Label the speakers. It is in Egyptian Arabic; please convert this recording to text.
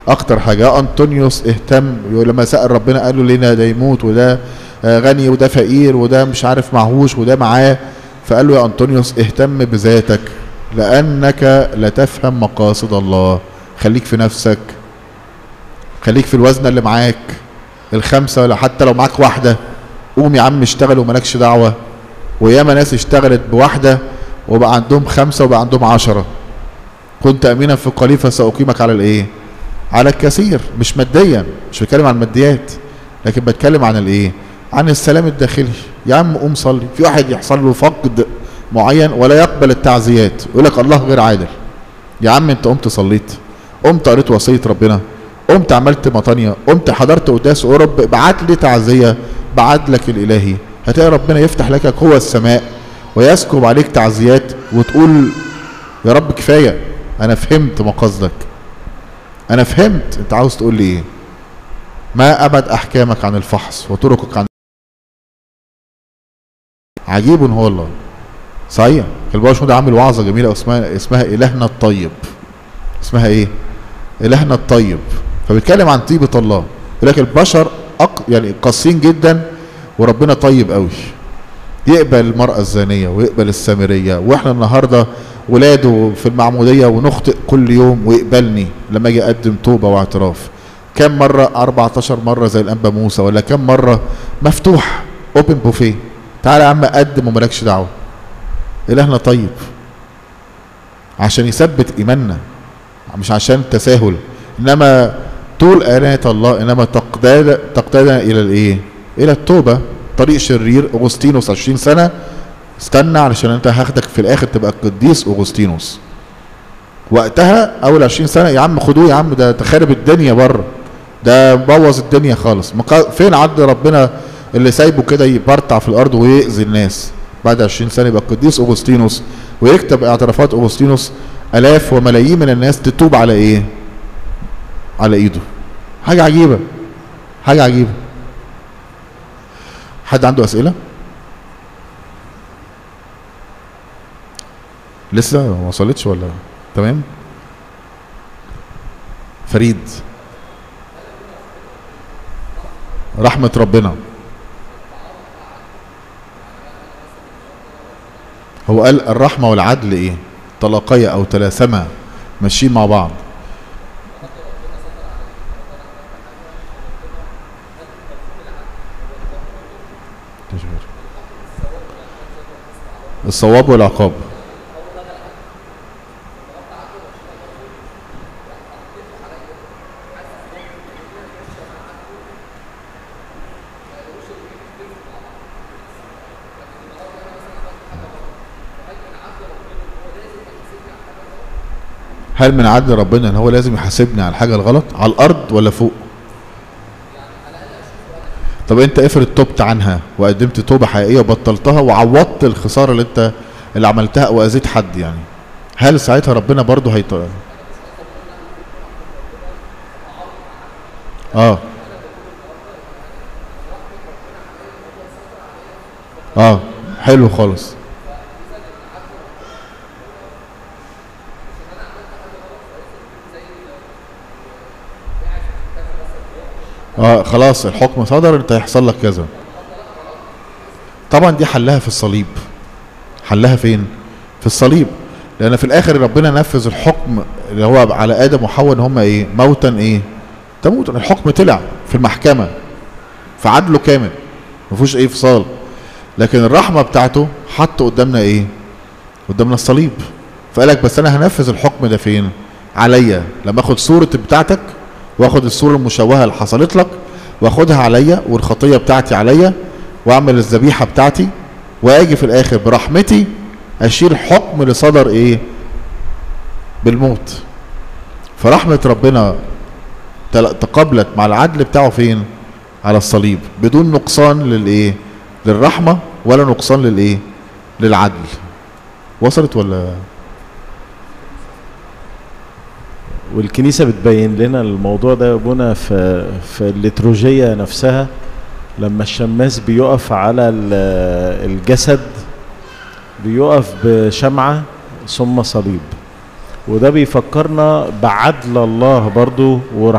Speaker 1: اكتر حاجه انطونيوس اهتم لما سال ربنا قال له لنا ده يموت وده آه، غني وده فقير وده مش عارف معهوش وده معاه فقال له يا انطونيوس اهتم بذاتك لانك لا تفهم مقاصد الله خليك في نفسك خليك في الوزنه اللي معاك الخمسه ولا حتى لو معاك واحده قوم يا عم اشتغل ومالكش دعوه وياما ناس اشتغلت بواحده وبقى عندهم خمسه وبقى عندهم عشره كنت امينا في القليل فساقيمك على الايه على الكثير مش ماديا مش بتكلم عن الماديات لكن بتكلم عن الايه عن السلام الداخلي يا عم قوم صلي في واحد يحصل له فقد معين ولا يقبل التعزيات يقول لك الله غير عادل يا عم انت قمت صليت قمت قريت وصيه ربنا قمت عملت مطانيه قمت حضرت قداس ورب بعت لي تعزيه بعت لك الالهي هتلاقي ربنا يفتح لك قوة السماء ويسكب عليك تعزيات وتقول يا رب كفايه انا فهمت مقاصدك انا فهمت انت عاوز تقول لي ايه ما ابعد احكامك عن الفحص وطرقك عن عجيب هو الله صحيح الباشا ده عامل وعظه جميله اسمها اسمها الهنا الطيب اسمها ايه الهنا الطيب فبيتكلم عن طيبه الله يقول لك البشر أق... يعني قاسيين جدا وربنا طيب قوي يقبل المرأة الزانية ويقبل السامرية واحنا النهاردة ولاده في المعمودية ونخطئ كل يوم ويقبلني لما اجي اقدم توبة واعتراف كم مرة 14 مرة زي الانبا موسى ولا كم مرة مفتوح اوبن بوفيه تعالى يا عم قدم ومالكش دعوة الهنا طيب عشان يثبت ايماننا مش عشان تساهل انما طول آنية الله انما تقتاد تقتادنا الى الايه الى التوبة طريق شرير اغسطينوس 20 سنة استنى علشان انت هاخدك في الاخر تبقى القديس اغسطينوس وقتها اول 20 سنة يا عم خدوه يا عم ده تخرب الدنيا بره ده بوظ الدنيا خالص مقا- فين عدل ربنا اللي سايبه كده يبرطع في الارض ويأذي الناس بعد 20 سنة يبقى القديس اغسطينوس ويكتب اعترافات اغسطينوس الاف وملايين من الناس تتوب على ايه على ايده حاجة عجيبة حاجة عجيبة حد عنده اسئلة لسه ما وصلتش ولا تمام فريد رحمة ربنا هو قال الرحمة والعدل ايه تلاقيا او تلاسما ماشيين مع بعض تشبير. الصواب والعقاب هل من عدل ربنا ان هو لازم يحاسبني على الحاجه الغلط على الارض ولا فوق طب انت افرض تبت عنها وقدمت توبه حقيقيه وبطلتها وعوضت الخساره اللي انت اللي عملتها او اذيت حد يعني هل ساعتها ربنا برضه هيط اه اه حلو خالص اه خلاص الحكم صدر انت هيحصل لك كذا طبعا دي حلها في الصليب حلها فين في الصليب لان في الاخر ربنا نفذ الحكم اللي هو على ادم وحواء ان هم ايه موتا ايه تموت الحكم طلع في المحكمه في عدله كامل ما فيهوش ايه فصال لكن الرحمه بتاعته حط قدامنا ايه قدامنا الصليب فقال لك بس انا هنفذ الحكم ده فين عليا لما اخد صوره بتاعتك واخد الصوره المشوهه اللي حصلت لك واخدها عليا والخطيه بتاعتي عليا واعمل الذبيحه بتاعتي واجي في الاخر برحمتي اشيل حكم اللي صدر ايه بالموت فرحمه ربنا تل- تقابلت مع العدل بتاعه فين على الصليب بدون نقصان للايه للرحمه ولا نقصان للايه للعدل وصلت ولا
Speaker 2: والكنيسة بتبين لنا الموضوع ده يا ابونا في في الليتروجية نفسها لما الشماس بيقف على ال- الجسد بيقف بشمعة ثم صليب وده بيفكرنا بعدل الله برضو